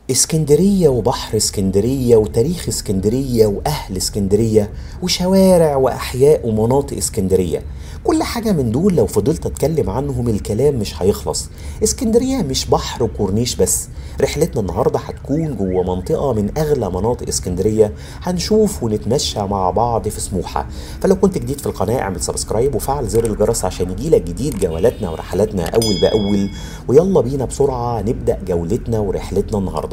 اسكندرية وبحر اسكندرية وتاريخ اسكندرية وأهل اسكندرية وشوارع وأحياء ومناطق اسكندرية كل حاجة من دول لو فضلت أتكلم عنهم الكلام مش هيخلص اسكندرية مش بحر وكورنيش بس رحلتنا النهاردة هتكون جوه منطقة من أغلى مناطق اسكندرية هنشوف ونتمشى مع بعض في سموحة فلو كنت جديد في القناة اعمل سبسكرايب وفعل زر الجرس عشان يجيلك جديد جولاتنا ورحلاتنا أول بأول ويلا بينا بسرعة نبدأ جولتنا ورحلتنا النهاردة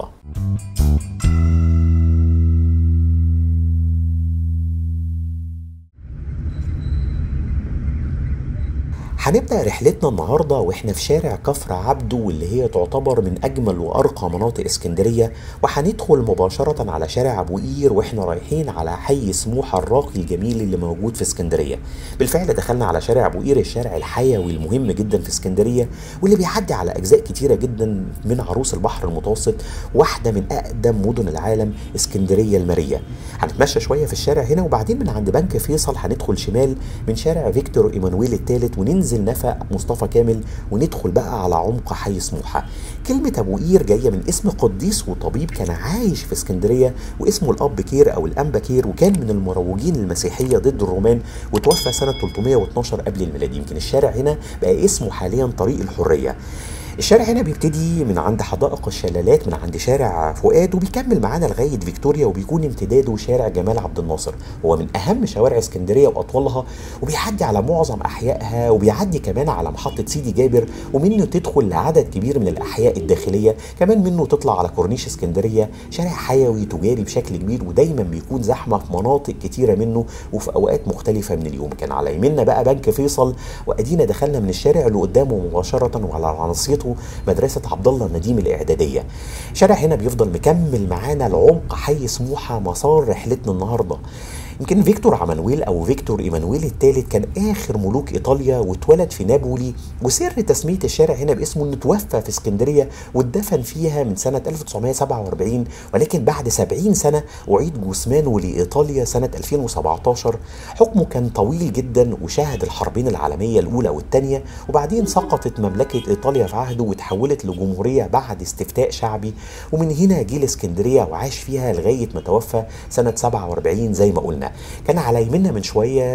هنبدأ رحلتنا النهاردة واحنا في شارع كفر عبده واللي هي تعتبر من أجمل وأرقى مناطق اسكندرية وهندخل مباشرة على شارع أبو قير واحنا رايحين على حي سموحة الراقي الجميل اللي موجود في اسكندرية بالفعل دخلنا على شارع أبو قير الشارع الحيوي المهم جدا في اسكندرية واللي بيعدي على أجزاء كتيرة جدا من عروس البحر المتوسط واحدة من أقدم مدن العالم اسكندرية المارية هنتمشى شوية في الشارع هنا وبعدين من عند بنك فيصل هندخل شمال من شارع فيكتور إيمانويل الثالث وننزل نفق مصطفى كامل وندخل بقى على عمق حي سموحة كلمة أبو قير جاية من اسم قديس وطبيب كان عايش في اسكندرية واسمه الأب كير أو الأنبا كير وكان من المروجين المسيحية ضد الرومان وتوفى سنة 312 قبل الميلاد يمكن الشارع هنا بقى اسمه حاليا طريق الحرية الشارع هنا بيبتدي من عند حدائق الشلالات من عند شارع فؤاد وبيكمل معانا لغايه فيكتوريا وبيكون امتداده شارع جمال عبد الناصر هو من اهم شوارع اسكندريه واطولها وبيعدي على معظم احيائها وبيعدي كمان على محطه سيدي جابر ومنه تدخل لعدد كبير من الاحياء الداخليه كمان منه تطلع على كورنيش اسكندريه شارع حيوي تجاري بشكل كبير ودايما بيكون زحمه في مناطق كتيره منه وفي اوقات مختلفه من اليوم كان على يميننا بقى بنك فيصل وادينا دخلنا من الشارع اللي قدامه مباشره وعلى عناصيته مدرسة عبد الله النديم الإعدادية شارع هنا بيفضل مكمل معانا لعمق حي سموحة مسار رحلتنا النهاردة يمكن فيكتور عمانويل او فيكتور ايمانويل الثالث كان اخر ملوك ايطاليا واتولد في نابولي وسر تسميه الشارع هنا باسمه انه توفى في اسكندريه واتدفن فيها من سنه 1947 ولكن بعد 70 سنه اعيد جثمانه لايطاليا سنه 2017 حكمه كان طويل جدا وشهد الحربين العالميه الاولى والثانيه وبعدين سقطت مملكه ايطاليا في عهده وتحولت لجمهوريه بعد استفتاء شعبي ومن هنا جه الاسكندريه وعاش فيها لغايه ما توفى سنه 47 زي ما قلنا كان على يمنا من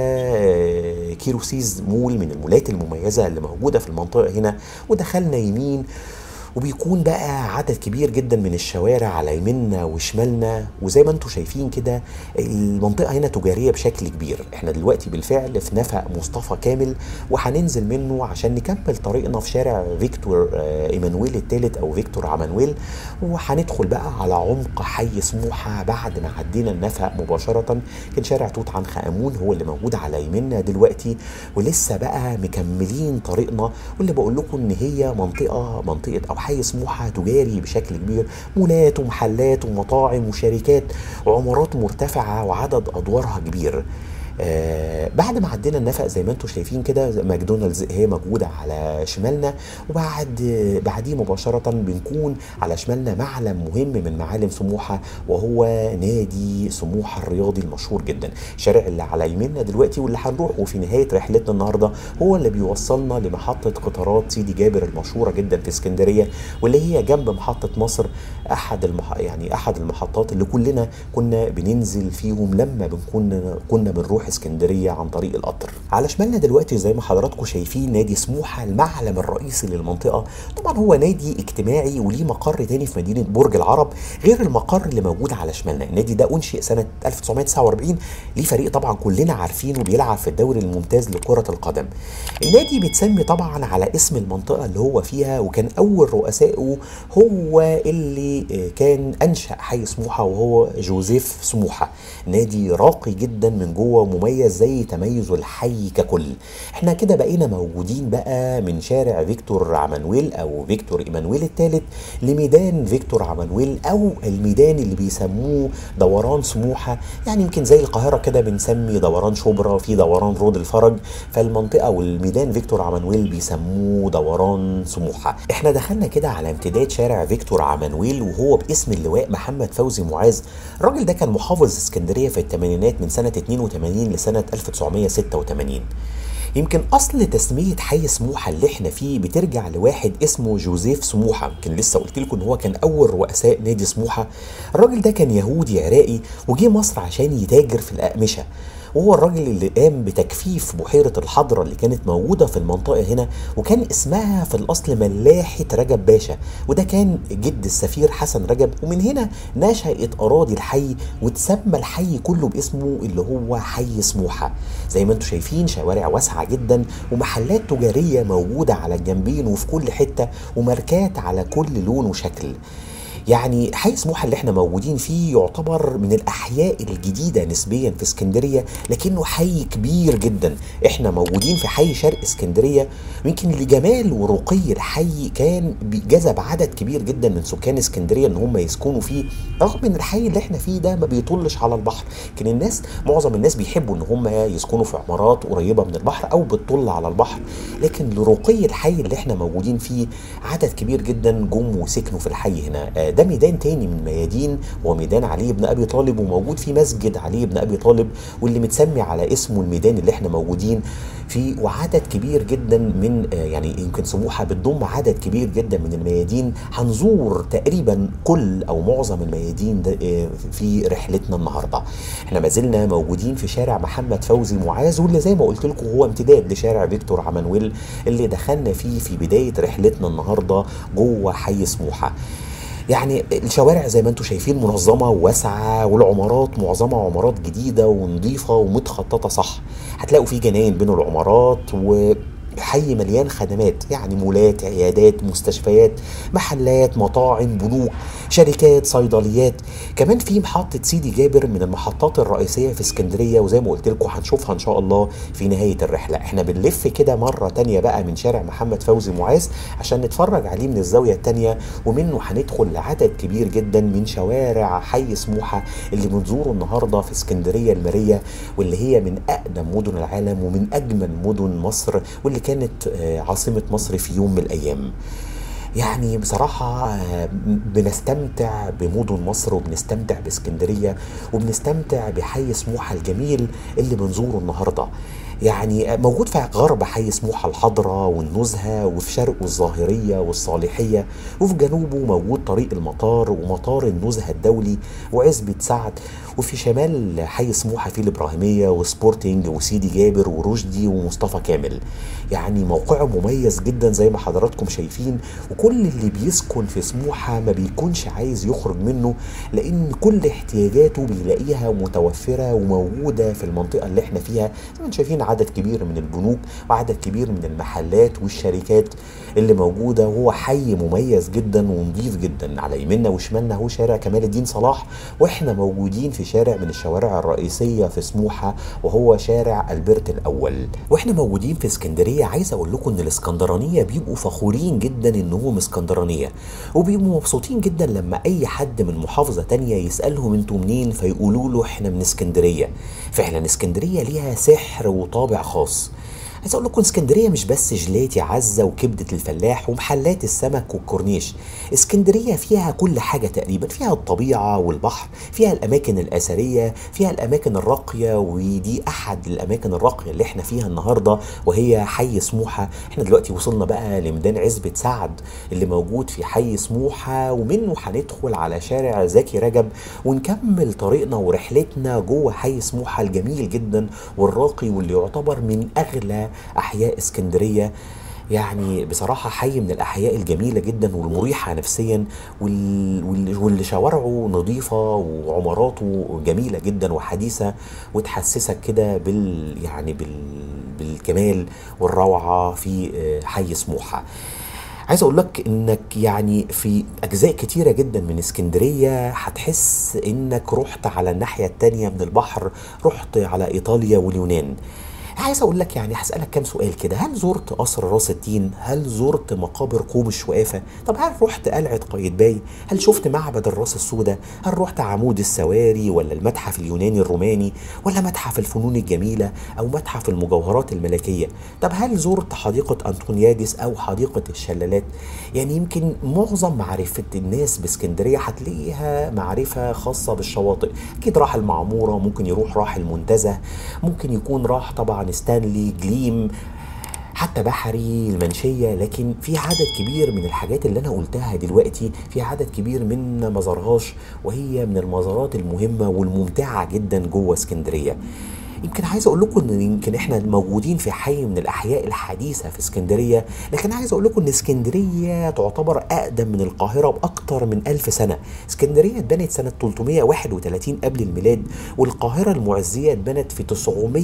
شويه كيروسيز مول من المولات المميزه اللي موجوده في المنطقه هنا ودخلنا يمين وبيكون بقى عدد كبير جدا من الشوارع على يميننا وشمالنا وزي ما انتم شايفين كده المنطقه هنا تجاريه بشكل كبير احنا دلوقتي بالفعل في نفق مصطفى كامل وهننزل منه عشان نكمل طريقنا في شارع فيكتور ايمانويل الثالث او فيكتور عمانويل وهندخل بقى على عمق حي سموحه بعد ما عدينا النفق مباشره كان شارع توت عنخ امون هو اللي موجود على يميننا دلوقتي ولسه بقى مكملين طريقنا واللي بقول لكم ان هي منطقه منطقه او حي سموحة تجاري بشكل كبير مولات ومحلات ومطاعم وشركات وعمارات مرتفعة وعدد أدوارها كبير آه بعد ما عدينا النفق زي ما انتم شايفين كده ماكدونالدز هي موجوده على شمالنا وبعد بعديه مباشره بنكون على شمالنا معلم مهم من معالم سموحه وهو نادي سموحه الرياضي المشهور جدا الشارع اللي على يميننا دلوقتي واللي هنروحه في نهايه رحلتنا النهارده هو اللي بيوصلنا لمحطه قطارات سيدي جابر المشهوره جدا في اسكندريه واللي هي جنب محطه مصر احد المح... يعني احد المحطات اللي كلنا كنا بننزل فيهم لما بنكون كنا بنروح اسكندريه عن طريق القطر على شمالنا دلوقتي زي ما حضراتكم شايفين نادي سموحه المعلم الرئيسي للمنطقه طبعا هو نادي اجتماعي وليه مقر تاني في مدينه برج العرب غير المقر اللي موجود على شمالنا النادي ده انشئ سنه 1949 ليه فريق طبعا كلنا عارفينه بيلعب في الدوري الممتاز لكره القدم النادي بيتسمي طبعا على اسم المنطقه اللي هو فيها وكان اول رؤسائه هو اللي كان انشا حي سموحه وهو جوزيف سموحه نادي راقي جدا من جوه مميز زي تميزه الحي ككل احنا كده بقينا موجودين بقى من شارع فيكتور عمانويل او فيكتور ايمانويل الثالث لميدان فيكتور عمانويل او الميدان اللي بيسموه دوران سموحه يعني يمكن زي القاهره كده بنسمي دوران شبرا في دوران رود الفرج فالمنطقه والميدان فيكتور عمانويل بيسموه دوران سموحه احنا دخلنا كده على امتداد شارع فيكتور عمانويل وهو باسم اللواء محمد فوزي معاذ الراجل ده كان محافظ اسكندريه في الثمانينات من سنه 82 لسنه 1986 يمكن اصل تسميه حي سموحه اللي احنا فيه بترجع لواحد اسمه جوزيف سموحه يمكن لسه قلت لكم ان هو كان اول رؤساء نادي سموحه الراجل ده كان يهودي عراقي وجه مصر عشان يتاجر في الاقمشه وهو الراجل اللي قام بتجفيف بحيرة الحضرة اللي كانت موجودة في المنطقة هنا وكان اسمها في الأصل ملاحة رجب باشا وده كان جد السفير حسن رجب ومن هنا نشأت أراضي الحي وتسمى الحي كله باسمه اللي هو حي سموحة زي ما انتم شايفين شوارع واسعة جدا ومحلات تجارية موجودة على الجنبين وفي كل حتة وماركات على كل لون وشكل يعني حي سموحه اللي احنا موجودين فيه يعتبر من الاحياء الجديده نسبيا في اسكندريه لكنه حي كبير جدا احنا موجودين في حي شرق اسكندريه يمكن لجمال ورقي الحي كان جذب عدد كبير جدا من سكان اسكندريه ان هم يسكنوا فيه رغم ان الحي اللي احنا فيه ده ما بيطلش على البحر لكن الناس معظم الناس بيحبوا ان هم يسكنوا في عمارات قريبه من البحر او بتطل على البحر لكن لرقي الحي اللي احنا موجودين فيه عدد كبير جدا جم وسكنوا في الحي هنا ده ميدان تاني من ميادين هو ميدان علي بن ابي طالب وموجود فيه مسجد علي بن ابي طالب واللي متسمي على اسمه الميدان اللي احنا موجودين فيه وعدد كبير جدا من يعني يمكن سموحه بتضم عدد كبير جدا من الميادين هنزور تقريبا كل او معظم الميادين ده في رحلتنا النهارده احنا ما زلنا موجودين في شارع محمد فوزي معاذ واللي زي ما قلت لكم هو امتداد لشارع فيكتور عمانويل اللي دخلنا فيه في بدايه رحلتنا النهارده جوه حي سموحه يعني الشوارع زي ما انتم شايفين منظمه وواسعه والعمارات معظمها عمارات جديده ونظيفه ومتخططه صح هتلاقوا في جناين بين العمارات و حي مليان خدمات يعني مولات عيادات مستشفيات محلات مطاعم بنوك شركات صيدليات كمان في محطة سيدي جابر من المحطات الرئيسية في اسكندرية وزي ما قلت لكم هنشوفها ان شاء الله في نهاية الرحلة احنا بنلف كده مرة تانية بقى من شارع محمد فوزي معاذ عشان نتفرج عليه من الزاوية التانية ومنه هندخل لعدد كبير جدا من شوارع حي سموحة اللي بنزوره النهاردة في اسكندرية المارية واللي هي من أقدم مدن العالم ومن أجمل مدن مصر واللي كانت عاصمة مصر في يوم من الأيام يعني بصراحة بنستمتع بمدن مصر وبنستمتع باسكندرية وبنستمتع بحي سموحة الجميل اللي بنزوره النهاردة يعني موجود في غرب حي سموحة الحضرة والنزهة وفي شرقه الظاهرية والصالحية وفي جنوبه موجود طريق المطار ومطار النزهة الدولي وعزبة سعد وفي شمال حي سموحة في الإبراهيمية وسبورتنج وسيدي جابر ورشدي ومصطفى كامل يعني موقعه مميز جدا زي ما حضراتكم شايفين وكل اللي بيسكن في سموحة ما بيكونش عايز يخرج منه لأن كل احتياجاته بيلاقيها متوفرة وموجودة في المنطقة اللي احنا فيها زي ما شايفين عدد كبير من البنوك وعدد كبير من المحلات والشركات اللي موجودة وهو حي مميز جدا ونظيف جدا على يميننا وشمالنا هو شارع كمال الدين صلاح واحنا موجودين في شارع من الشوارع الرئيسية في سموحة وهو شارع البرت الأول واحنا موجودين في اسكندرية عايز أقول لكم إن الاسكندرانية بيبقوا فخورين جدا إنهم اسكندرانية وبيبقوا مبسوطين جدا لما أي حد من محافظة تانية يسألهم انتوا منين فيقولوا له احنا من اسكندرية فعلا اسكندرية ليها سحر وطابع خاص عايز اقول لكم اسكندريه مش بس جلاتي عزه وكبده الفلاح ومحلات السمك والكورنيش اسكندريه فيها كل حاجه تقريبا فيها الطبيعه والبحر فيها الاماكن الاثريه فيها الاماكن الراقيه ودي احد الاماكن الراقيه اللي احنا فيها النهارده وهي حي سموحه احنا دلوقتي وصلنا بقى لميدان عزبه سعد اللي موجود في حي سموحه ومنه هندخل على شارع زكي رجب ونكمل طريقنا ورحلتنا جوه حي سموحه الجميل جدا والراقي واللي يعتبر من اغلى احياء اسكندريه يعني بصراحه حي من الاحياء الجميله جدا والمريحه نفسيا واللي شوارعه نظيفه وعماراته جميله جدا وحديثه وتحسسك كده بال يعني بال بالكمال والروعه في حي سموحه عايز اقول لك انك يعني في اجزاء كتيره جدا من اسكندريه هتحس انك رحت على الناحيه التانيه من البحر رحت على ايطاليا واليونان عايز اقول لك يعني هسالك كام سؤال كده هل زرت قصر راس التين هل زرت مقابر قوم الشوافه طب هل رحت قلعه قايتباي هل شفت معبد الراس السوداء هل رحت عمود السواري ولا المتحف اليوناني الروماني ولا متحف الفنون الجميله او متحف المجوهرات الملكيه طب هل زرت حديقه انطونيادس او حديقه الشلالات يعني يمكن معظم معرفه الناس باسكندريه هتلاقيها معرفه خاصه بالشواطئ اكيد راح المعموره ممكن يروح راح المنتزه ممكن يكون راح طبعا طبعا ستانلي جليم حتى بحري المنشية لكن في عدد كبير من الحاجات اللي أنا قلتها دلوقتي في عدد كبير من ما زارهاش وهي من المزارات المهمة والممتعة جدا جوه اسكندرية يمكن عايز اقول لكم ان يمكن احنا موجودين في حي من الاحياء الحديثه في اسكندريه لكن عايز اقول لكم ان اسكندريه تعتبر اقدم من القاهره باكثر من ألف سنه اسكندريه اتبنت سنه 331 قبل الميلاد والقاهره المعزيه اتبنت في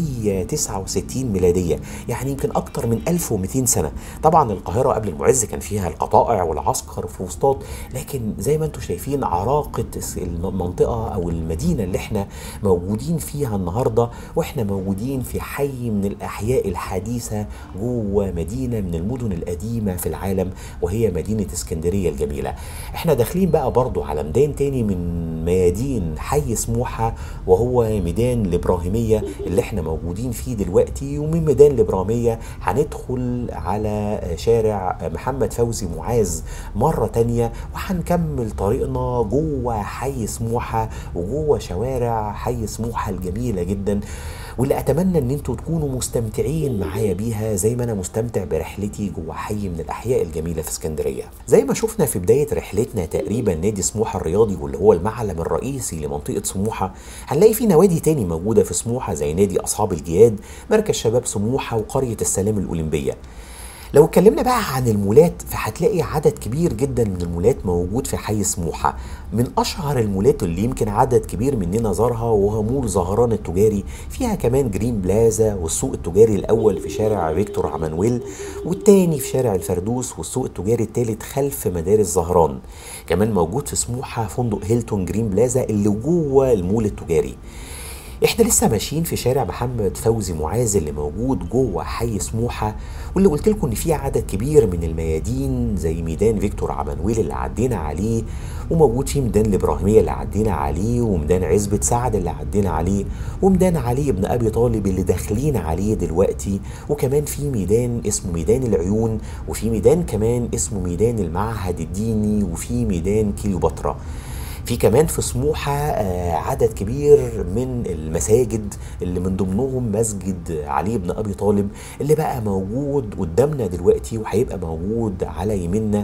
969 ميلاديه يعني يمكن اكثر من 1200 سنه طبعا القاهره قبل المعز كان فيها القطائع والعسكر في وسطات لكن زي ما انتم شايفين عراقه المنطقه او المدينه اللي احنا موجودين فيها النهارده واحنا موجودين في حي من الاحياء الحديثه جوه مدينه من المدن القديمه في العالم وهي مدينه اسكندريه الجميله احنا داخلين بقى برضو على ميدان تاني من ميادين حي سموحه وهو ميدان الابراهيميه اللي احنا موجودين فيه دلوقتي ومن ميدان الابراهيميه هندخل على شارع محمد فوزي معاذ مره تانيه وهنكمل طريقنا جوه حي سموحه وجوه شوارع حي سموحه الجميله جدا واللي اتمنى ان انتوا تكونوا مستمتعين معايا بيها زي ما انا مستمتع برحلتي جوه حي من الاحياء الجميله في اسكندريه زي ما شفنا في بدايه رحلتنا تقريبا نادي سموحه الرياضي واللي هو المعلم الرئيسي لمنطقه سموحه هنلاقي في نوادي تاني موجوده في سموحه زي نادي اصحاب الجياد مركز شباب سموحه وقريه السلام الاولمبيه لو اتكلمنا بقى عن المولات فهتلاقي عدد كبير جدا من المولات موجود في حي سموحه من اشهر المولات اللي يمكن عدد كبير مننا زارها وهو مول زهران التجاري فيها كمان جرين بلازا والسوق التجاري الاول في شارع فيكتور عمانويل والتاني في شارع الفردوس والسوق التجاري التالت خلف مدارس زهران كمان موجود في سموحه فندق هيلتون جرين بلازا اللي جوه المول التجاري احنا لسه ماشيين في شارع محمد فوزي معاذ اللي موجود جوه حي سموحه واللي قلت لكم ان فيه عدد كبير من الميادين زي ميدان فيكتور عمانويل اللي عدينا عليه وموجود فيه ميدان الابراهيميه اللي عدينا عليه وميدان عزبه سعد اللي عدينا عليه وميدان علي بن ابي طالب اللي داخلين عليه دلوقتي وكمان في ميدان اسمه ميدان العيون وفي ميدان كمان اسمه ميدان المعهد الديني وفي ميدان كيلوباترا في كمان في سموحة عدد كبير من المساجد اللي من ضمنهم مسجد علي بن أبي طالب اللي بقى موجود قدامنا دلوقتي وهيبقى موجود على يمنا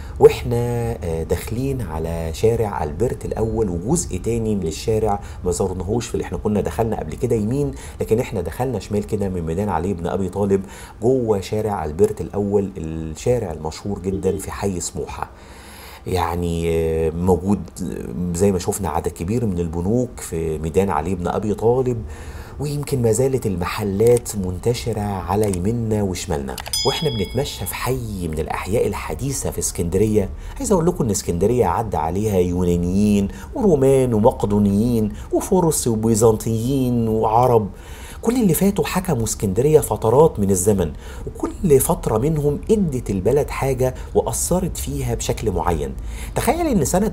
واحنا داخلين على شارع البرت الاول وجزء تاني من الشارع ما زرناهوش في اللي احنا كنا دخلنا قبل كده يمين لكن احنا دخلنا شمال كده من ميدان علي بن ابي طالب جوه شارع البرت الاول الشارع المشهور جدا في حي سموحه يعني موجود زي ما شفنا عدد كبير من البنوك في ميدان علي بن ابي طالب ويمكن ما زالت المحلات منتشرة على يمنا وشمالنا واحنا بنتمشى في حي من الأحياء الحديثة في اسكندرية عايز أقول لكم إن اسكندرية عدى عليها يونانيين ورومان ومقدونيين وفرس وبيزنطيين وعرب كل اللي فاتوا حكموا اسكندريه فترات من الزمن وكل فتره منهم ادت البلد حاجه واثرت فيها بشكل معين تخيل ان سنه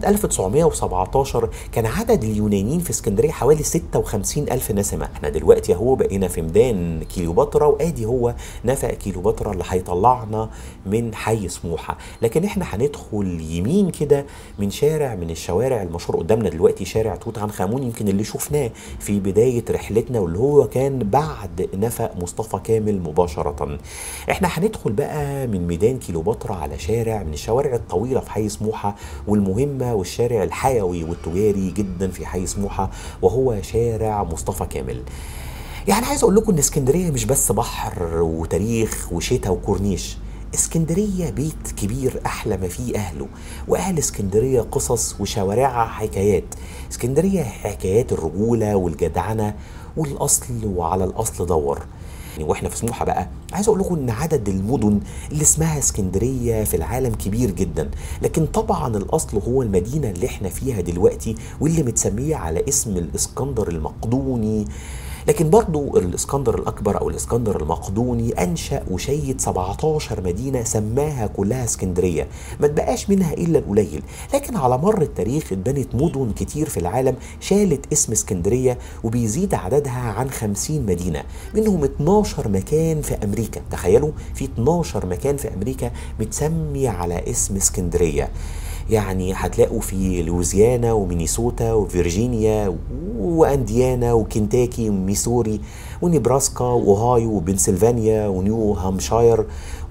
1917 كان عدد اليونانيين في اسكندريه حوالي 56 الف نسمه احنا دلوقتي اهو بقينا في ميدان كيلوباترا وادي هو نفق كيلوباترا اللي هيطلعنا من حي سموحه لكن احنا هندخل يمين كده من شارع من الشوارع المشهور قدامنا دلوقتي شارع توت عنخ امون يمكن اللي شفناه في بدايه رحلتنا واللي هو كان بعد نفق مصطفى كامل مباشرة احنا هندخل بقى من ميدان كيلوباترا على شارع من الشوارع الطويلة في حي سموحة والمهمة والشارع الحيوي والتجاري جدا في حي سموحة وهو شارع مصطفى كامل يعني عايز اقول لكم ان اسكندريه مش بس بحر وتاريخ وشتاء وكورنيش اسكندرية بيت كبير أحلى ما فيه أهله وأهل اسكندرية قصص وشوارعها حكايات اسكندرية حكايات الرجولة والجدعنة والأصل وعلى الأصل دور يعني واحنا في سموحه بقى عايز اقول لكم ان عدد المدن اللي اسمها اسكندريه في العالم كبير جدا لكن طبعا الاصل هو المدينه اللي احنا فيها دلوقتي واللي متسميه على اسم الاسكندر المقدوني لكن برضو الاسكندر الاكبر او الاسكندر المقدوني انشا وشيد 17 مدينه سماها كلها اسكندريه ما تبقاش منها الا القليل لكن على مر التاريخ اتبنت مدن كتير في العالم شالت اسم اسكندريه وبيزيد عددها عن 50 مدينه منهم 12 مكان في امريكا تخيلوا في 12 مكان في امريكا متسمي على اسم اسكندريه يعني هتلاقوا في لويزيانا ومينيسوتا وفيرجينيا وانديانا وكنتاكي وميسوري ونيبراسكا واوهايو وبنسلفانيا ونيو هامشاير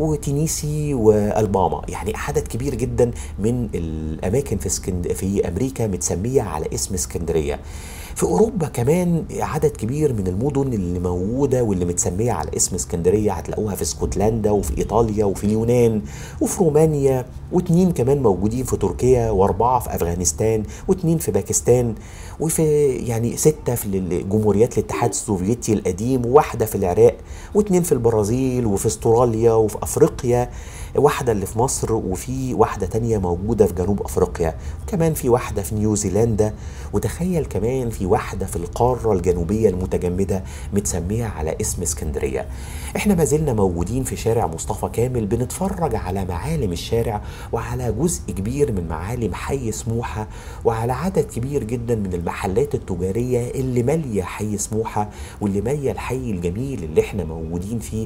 وتينيسي والباما يعني عدد كبير جدا من الاماكن في اسكند... في امريكا متسميه على اسم اسكندريه في اوروبا كمان عدد كبير من المدن اللي موجوده واللي متسميه على اسم اسكندريه هتلاقوها في اسكتلندا وفي ايطاليا وفي اليونان وفي رومانيا واتنين كمان موجودين في تركيا واربعه في افغانستان واتنين في باكستان وفي يعني سته في جمهوريات الاتحاد السوفيتي القديم وواحده في العراق واتنين في البرازيل وفي استراليا وفي افريقيا واحدة اللي في مصر وفي واحدة تانية موجودة في جنوب أفريقيا وكمان في واحدة في نيوزيلندا وتخيل كمان في واحدة في القارة الجنوبية المتجمدة متسمية على اسم اسكندرية احنا ما زلنا موجودين في شارع مصطفى كامل بنتفرج على معالم الشارع وعلى جزء كبير من معالم حي سموحة وعلى عدد كبير جدا من المحلات التجارية اللي مالية حي سموحة واللي مالية الحي الجميل اللي احنا موجودين فيه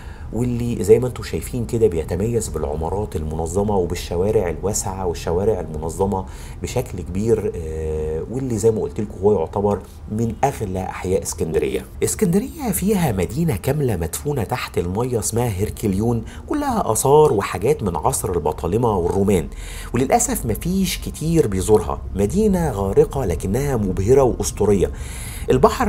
واللي زي ما انتم شايفين كده بيتميز بالعمارات المنظمه وبالشوارع الواسعه والشوارع المنظمه بشكل كبير آه واللي زي ما قلت لكم هو يعتبر من اغلى احياء اسكندريه. اسكندريه فيها مدينه كامله مدفونه تحت الميه اسمها هيركليون كلها اثار وحاجات من عصر البطالمه والرومان وللاسف مفيش كتير بيزورها مدينه غارقه لكنها مبهره واسطوريه. البحر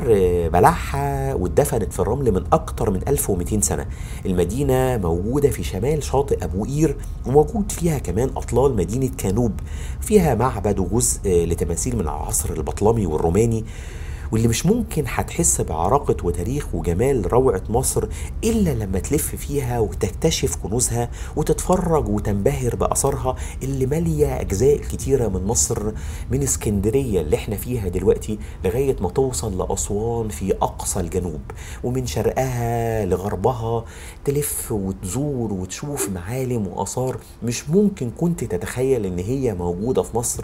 بلعها واتدفنت في الرمل من أكتر من 1200 سنة المدينة موجودة في شمال شاطئ أبو قير وموجود فيها كمان أطلال مدينة كانوب فيها معبد وجزء لتماثيل من العصر البطلمي والروماني واللي مش ممكن هتحس بعراقة وتاريخ وجمال روعة مصر إلا لما تلف فيها وتكتشف كنوزها وتتفرج وتنبهر بأثارها اللي مالية أجزاء كتيرة من مصر من اسكندرية اللي احنا فيها دلوقتي لغاية ما توصل لأسوان في أقصى الجنوب ومن شرقها لغربها تلف وتزور وتشوف معالم وآثار مش ممكن كنت تتخيل إن هي موجودة في مصر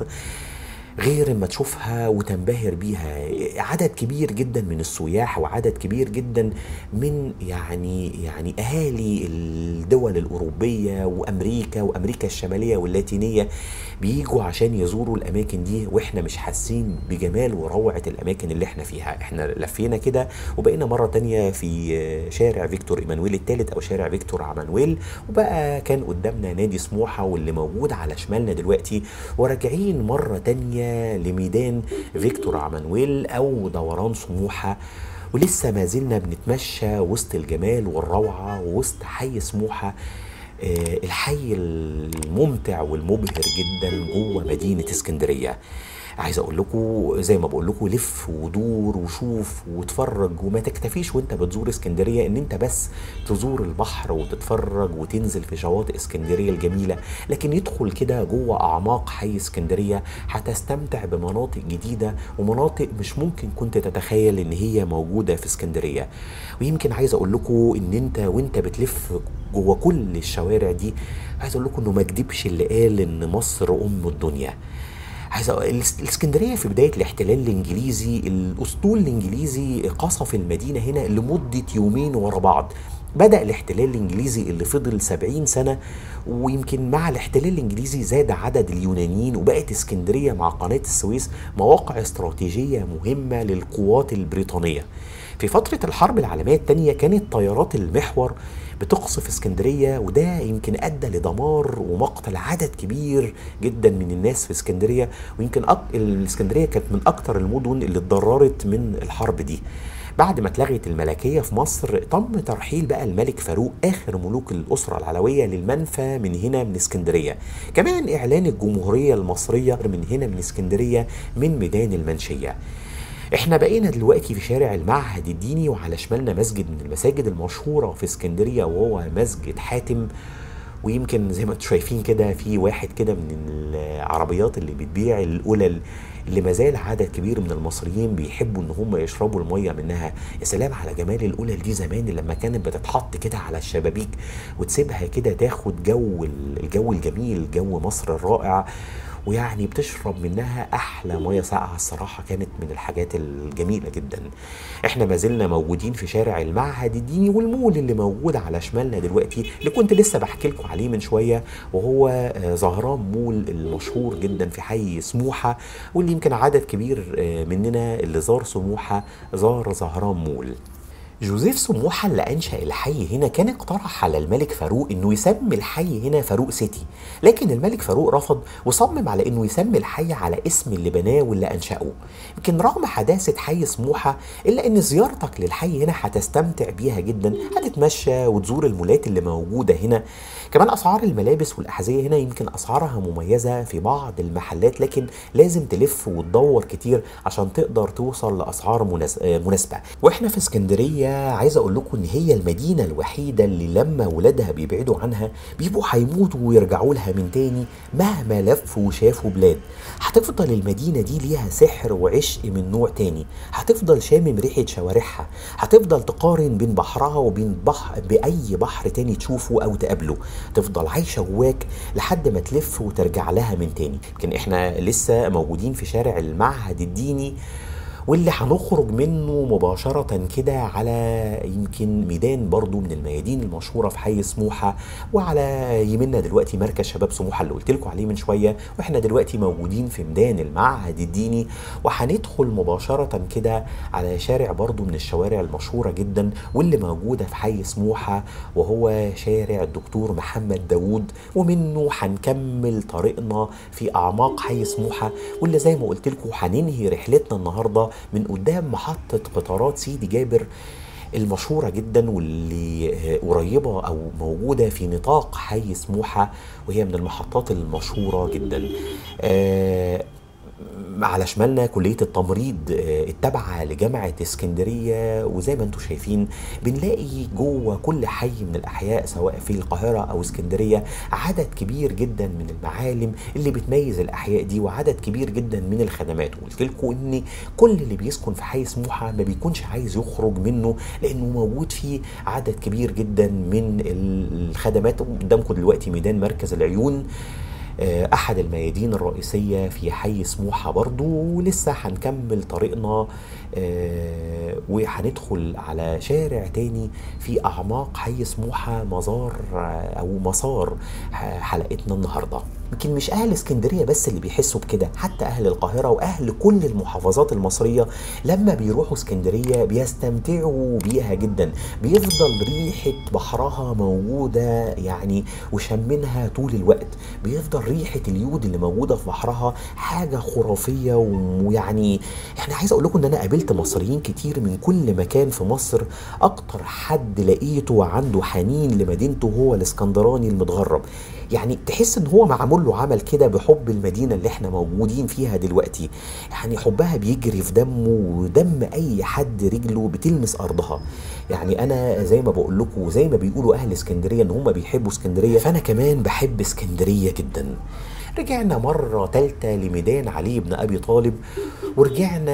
غير اما تشوفها وتنبهر بيها عدد كبير جدا من السياح وعدد كبير جدا من يعني يعني اهالي الدول الاوروبيه وامريكا وامريكا الشماليه واللاتينيه بيجوا عشان يزوروا الاماكن دي واحنا مش حاسين بجمال وروعه الاماكن اللي احنا فيها احنا لفينا كده وبقينا مره تانية في شارع فيكتور ايمانويل الثالث او شارع فيكتور عمانويل وبقى كان قدامنا نادي سموحه واللي موجود على شمالنا دلوقتي وراجعين مره تانية لميدان فيكتور عمانويل او دوران سموحه ولسه ما زلنا بنتمشى وسط الجمال والروعه وسط حي سموحه آه الحي الممتع والمبهر جدا جوه مدينه اسكندريه عايز اقول لكم زي ما بقول لكم لف ودور وشوف واتفرج وما تكتفيش وانت بتزور اسكندريه ان انت بس تزور البحر وتتفرج وتنزل في شواطئ اسكندريه الجميله لكن يدخل كده جوه اعماق حي اسكندريه هتستمتع بمناطق جديده ومناطق مش ممكن كنت تتخيل ان هي موجوده في اسكندريه ويمكن عايز اقول لكم ان انت وانت بتلف جوه كل الشوارع دي عايز اقول لكم انه ما كدبش اللي قال ان مصر ام الدنيا عايز الاسكندريه في بدايه الاحتلال الانجليزي الاسطول الانجليزي قصف المدينه هنا لمده يومين ورا بعض بدأ الاحتلال الإنجليزي اللي فضل 70 سنة ويمكن مع الاحتلال الإنجليزي زاد عدد اليونانيين وبقت اسكندرية مع قناة السويس مواقع استراتيجية مهمة للقوات البريطانية في فترة الحرب العالمية الثانية كانت طيارات المحور بتقصف اسكندرية وده يمكن أدى لدمار ومقتل عدد كبير جدا من الناس في اسكندرية ويمكن أك... الاسكندرية كانت من أكتر المدن اللي اتضررت من الحرب دي بعد ما اتلغت الملكية في مصر تم ترحيل بقى الملك فاروق آخر ملوك الأسرة العلوية للمنفى من هنا من اسكندرية كمان إعلان الجمهورية المصرية من هنا من اسكندرية من ميدان المنشية احنا بقينا دلوقتي في شارع المعهد الديني وعلى شمالنا مسجد من المساجد المشهوره في اسكندريه وهو مسجد حاتم ويمكن زي ما انتم شايفين كده في واحد كده من العربيات اللي بتبيع القلل اللي ما زال عدد كبير من المصريين بيحبوا ان هم يشربوا الميه منها يا سلام على جمال القلل دي زمان لما كانت بتتحط كده على الشبابيك وتسيبها كده تاخد جو الجو الجميل جو مصر الرائع ويعني بتشرب منها احلى ميه ساقعه الصراحه كانت من الحاجات الجميله جدا احنا ما زلنا موجودين في شارع المعهد الديني والمول اللي موجود على شمالنا دلوقتي اللي كنت لسه بحكي لكم عليه من شويه وهو آه، زهران مول المشهور جدا في حي سموحه واللي يمكن عدد كبير آه، مننا اللي زار سموحه زار زهران مول جوزيف سموحة اللي أنشأ الحي هنا كان اقترح على الملك فاروق إنه يسمي الحي هنا فاروق سيتي، لكن الملك فاروق رفض وصمم على إنه يسمي الحي على اسم اللي بناه واللي أنشأه. يمكن رغم حداثة حي سموحة إلا إن زيارتك للحي هنا هتستمتع بيها جدا، هتتمشى وتزور المولات اللي موجودة هنا. كمان أسعار الملابس والأحذية هنا يمكن أسعارها مميزة في بعض المحلات لكن لازم تلف وتدور كتير عشان تقدر توصل لأسعار مناس- آه، مناسبة. وإحنا في اسكندرية عايز اقول لكم ان هي المدينه الوحيده اللي لما ولادها بيبعدوا عنها بيبقوا هيموتوا ويرجعوا لها من تاني مهما لفوا وشافوا بلاد هتفضل المدينه دي ليها سحر وعشق من نوع تاني هتفضل شامم ريحه شوارعها هتفضل تقارن بين بحرها وبين بحر باي بحر تاني تشوفه او تقابله تفضل عايشه جواك لحد ما تلف وترجع لها من تاني يمكن احنا لسه موجودين في شارع المعهد الديني واللي هنخرج منه مباشرة كده على يمكن ميدان برضو من الميادين المشهورة في حي سموحة وعلى يمنا دلوقتي مركز شباب سموحة اللي قلت لكم عليه من شوية واحنا دلوقتي موجودين في ميدان المعهد الديني وهندخل مباشرة كده على شارع برضو من الشوارع المشهورة جدا واللي موجودة في حي سموحة وهو شارع الدكتور محمد داوود ومنه هنكمل طريقنا في أعماق حي سموحة واللي زي ما قلت لكم هننهي رحلتنا النهارده من قدام محطة قطارات سيدي جابر المشهورة جدا واللي آه، قريبة أو موجودة في نطاق حي سموحة وهي من المحطات المشهورة جدا آه، على شمالنا كلية التمريض آه، التابعة لجامعة اسكندرية وزي ما انتم شايفين بنلاقي جوه كل حي من الأحياء سواء في القاهرة أو اسكندرية عدد كبير جدا من المعالم اللي بتميز الأحياء دي وعدد كبير جدا من الخدمات وقلت لكم إن كل اللي بيسكن في حي سموحة ما بيكونش عايز يخرج منه لأنه موجود فيه عدد كبير جدا من الخدمات قدامكم دلوقتي ميدان مركز العيون آه، احد الميادين الرئيسيه في حي سموحه برضو ولسه هنكمل طريقنا آه، وهندخل على شارع تاني في اعماق حي سموحه مزار آه، او مسار ح- حلقتنا النهارده يمكن مش اهل اسكندريه بس اللي بيحسوا بكده حتى اهل القاهره واهل كل المحافظات المصريه لما بيروحوا اسكندريه بيستمتعوا بيها جدا بيفضل ريحه بحرها موجوده يعني وشمنها طول الوقت بيفضل ريحه اليود اللي موجوده في بحرها حاجه خرافيه ويعني يعني عايز اقول لكم ان انا قابلت مصريين كتير من كل مكان في مصر اكتر حد لقيته عنده حنين لمدينته هو الاسكندراني المتغرب يعني تحس ان هو معمول له عمل كده بحب المدينه اللي احنا موجودين فيها دلوقتي يعني حبها بيجري في دمه ودم اي حد رجله بتلمس ارضها يعني انا زي ما بقول لكم وزي ما بيقولوا اهل اسكندريه ان هم بيحبوا اسكندريه فانا كمان بحب اسكندريه جدا رجعنا مرة تالتة لميدان علي بن أبي طالب ورجعنا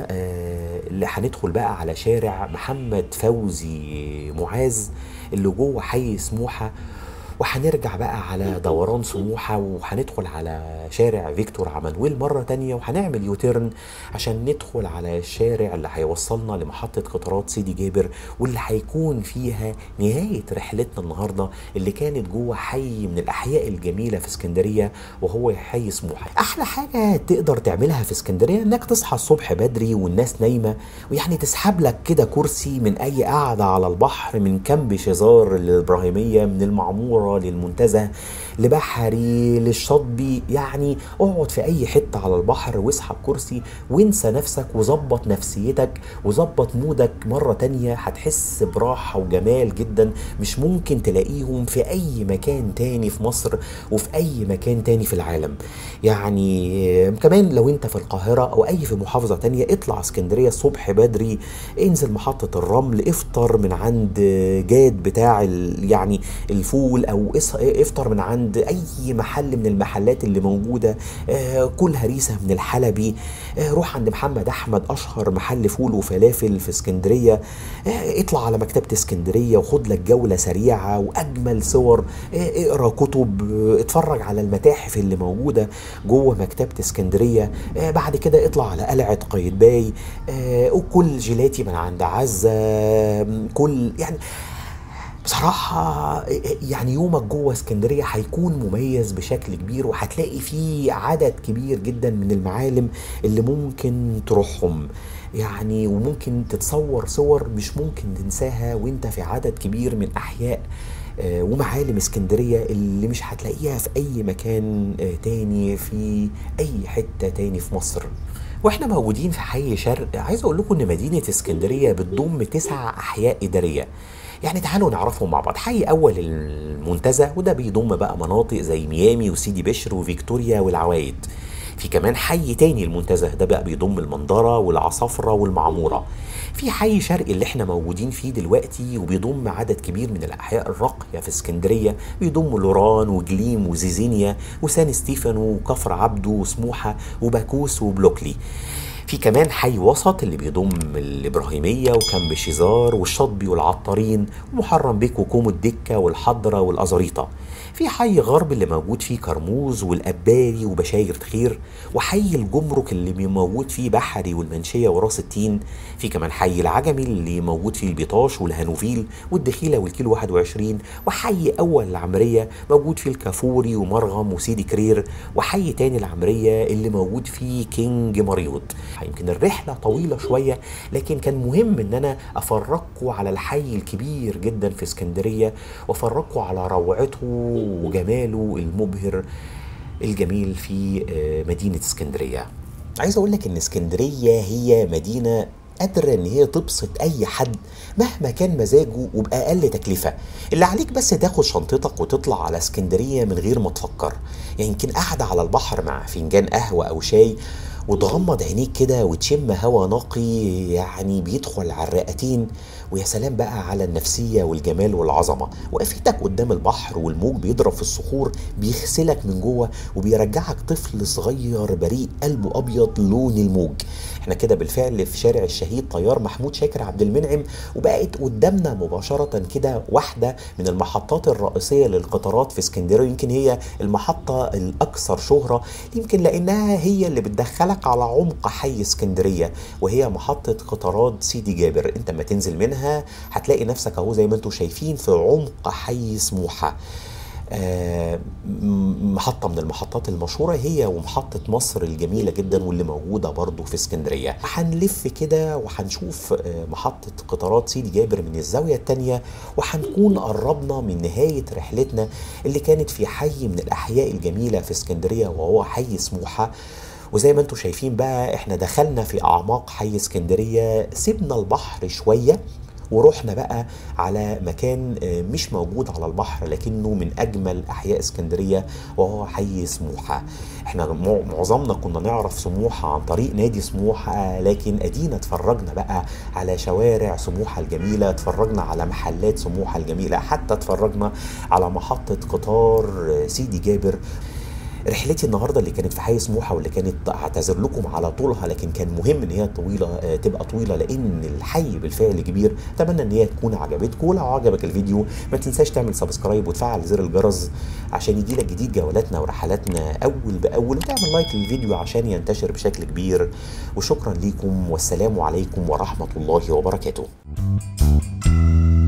آه، اللي هندخل بقى على شارع محمد فوزي معاذ اللي جوه حي سموحة وهنرجع بقى على دوران سموحة وهندخل على شارع فيكتور عمانويل مرة تانية وهنعمل يوتيرن عشان ندخل على الشارع اللي هيوصلنا لمحطة قطارات سيدي جابر واللي هيكون فيها نهاية رحلتنا النهاردة اللي كانت جوه حي من الأحياء الجميلة في اسكندرية وهو حي سموحة أحلى حاجة تقدر تعملها في اسكندرية إنك تصحى الصبح بدري والناس نايمة ويعني تسحب لك كده كرسي من أي قعدة على البحر من كامب شيزار الإبراهيمية من المعمورة للمنتزه لبحري للشاطبي يعني اقعد في اي حته على البحر واسحب كرسي وانسى نفسك وظبط نفسيتك وظبط مودك مره تانية هتحس براحه وجمال جدا مش ممكن تلاقيهم في اي مكان تاني في مصر وفي اي مكان تاني في العالم يعني كمان لو انت في القاهره او اي في محافظه تانية اطلع اسكندريه الصبح بدري انزل محطه الرمل افطر من عند جاد بتاع ال- يعني الفول او او اس- افطر من عند اي محل من المحلات اللي موجوده آه، كل هريسه من الحلبي آه، روح عند محمد احمد اشهر محل فول وفلافل في اسكندريه آه، اطلع على مكتبه اسكندريه وخد لك جوله سريعه واجمل صور آه، اقرا كتب آه، اتفرج على المتاحف اللي موجوده جوه مكتبه اسكندريه آه، بعد كده اطلع على قلعه قايتباي آه، وكل جيلاتي من عند عزه آه، كل يعني بصراحة يعني يومك جوه اسكندرية هيكون مميز بشكل كبير وهتلاقي فيه عدد كبير جدا من المعالم اللي ممكن تروحهم يعني وممكن تتصور صور مش ممكن تنساها وانت في عدد كبير من أحياء آه، ومعالم اسكندرية اللي مش هتلاقيها في أي مكان آه، تاني في أي حتة تاني في مصر واحنا موجودين في حي شرق عايز اقول لكم ان مدينه اسكندريه بتضم تسع احياء اداريه يعني تعالوا نعرفهم مع بعض حي اول المنتزه وده بيضم بقى مناطق زي ميامي وسيدي بشر وفيكتوريا والعوايد في كمان حي تاني المنتزه ده بقى بيضم المنظرة والعصافرة والمعمورة في حي شرقي اللي احنا موجودين فيه دلوقتي وبيضم عدد كبير من الأحياء الراقية في اسكندرية بيضم لوران وجليم وزيزينيا وسان ستيفانو وكفر عبده وسموحة وباكوس وبلوكلي في كمان حي وسط اللي بيضم الإبراهيمية وكامب شيزار والشاطبي والعطارين ومحرم بيك وكوم الدكة والحضرة والأزاريطة في حي غرب اللي موجود فيه كرموز والأباري وبشاير خير وحي الجمرك اللي موجود فيه بحري والمنشية وراس التين في كمان حي العجمي اللي موجود فيه البيطاش والهانوفيل والدخيلة والكيلو 21 وحي أول العمرية موجود فيه الكافوري ومرغم وسيدي كرير وحي تاني العمرية اللي موجود فيه كينج مريوط يمكن الرحلة طويلة شوية لكن كان مهم ان انا افرجكم على الحي الكبير جدا في اسكندرية وافرجكم على روعته وجماله المبهر الجميل في آه، مدينة اسكندرية عايز اقول لك ان اسكندرية هي مدينة قادرة ان هي تبسط اي حد مهما كان مزاجه وبأقل تكلفة اللي عليك بس تاخد شنطتك وتطلع على اسكندرية من غير ما تفكر يعني يمكن قاعدة على البحر مع فنجان قهوة او شاي وتغمض عينيك كده وتشم هوا نقي يعني بيدخل على الرئتين ويا سلام بقى على النفسية والجمال والعظمة وقفتك قدام البحر والموج بيضرب في الصخور بيغسلك من جوه وبيرجعك طفل صغير بريء قلبه أبيض لون الموج احنا كده بالفعل في شارع الشهيد طيار محمود شاكر عبد المنعم وبقت قدامنا مباشرة كده واحدة من المحطات الرئيسية للقطارات في اسكندرية يمكن هي المحطة الأكثر شهرة يمكن لأنها هي اللي بتدخلك على عمق حي اسكندرية وهي محطة قطارات سيدي جابر انت ما تنزل منها هتلاقي نفسك اهو زي ما انتم شايفين في عمق حي سموحة آه، م- محطة من المحطات المشهورة هي ومحطة مصر الجميلة جدا واللي موجودة برضو في اسكندرية هنلف كده وهنشوف آه، محطة قطارات سيدي جابر من الزاوية التانية وهنكون قربنا من نهاية رحلتنا اللي كانت في حي من الأحياء الجميلة في اسكندرية وهو حي سموحة وزي ما انتم شايفين بقى احنا دخلنا في اعماق حي اسكندريه سيبنا البحر شويه ورحنا بقى على مكان آه، مش موجود على البحر لكنه من اجمل احياء اسكندريه وهو حي سموحه احنا مع- معظمنا كنا نعرف سموحه عن طريق نادي سموحه لكن ادينا اتفرجنا بقى على شوارع سموحه الجميله اتفرجنا على محلات سموحه الجميله حتى اتفرجنا على محطه قطار آه، سيدي جابر رحلتي النهارده اللي كانت في حي سموحه واللي كانت اعتذر لكم على طولها لكن كان مهم ان هي طويله آه، تبقى طويله لان الحي بالفعل كبير اتمنى ان هي تكون عجبتكم ولو عجبك الفيديو ما تنساش تعمل سبسكرايب وتفعل زر الجرس عشان يجيلك جديد جولاتنا ورحلاتنا اول باول وتعمل لايك للفيديو عشان ينتشر بشكل كبير وشكرا ليكم والسلام عليكم ورحمه الله وبركاته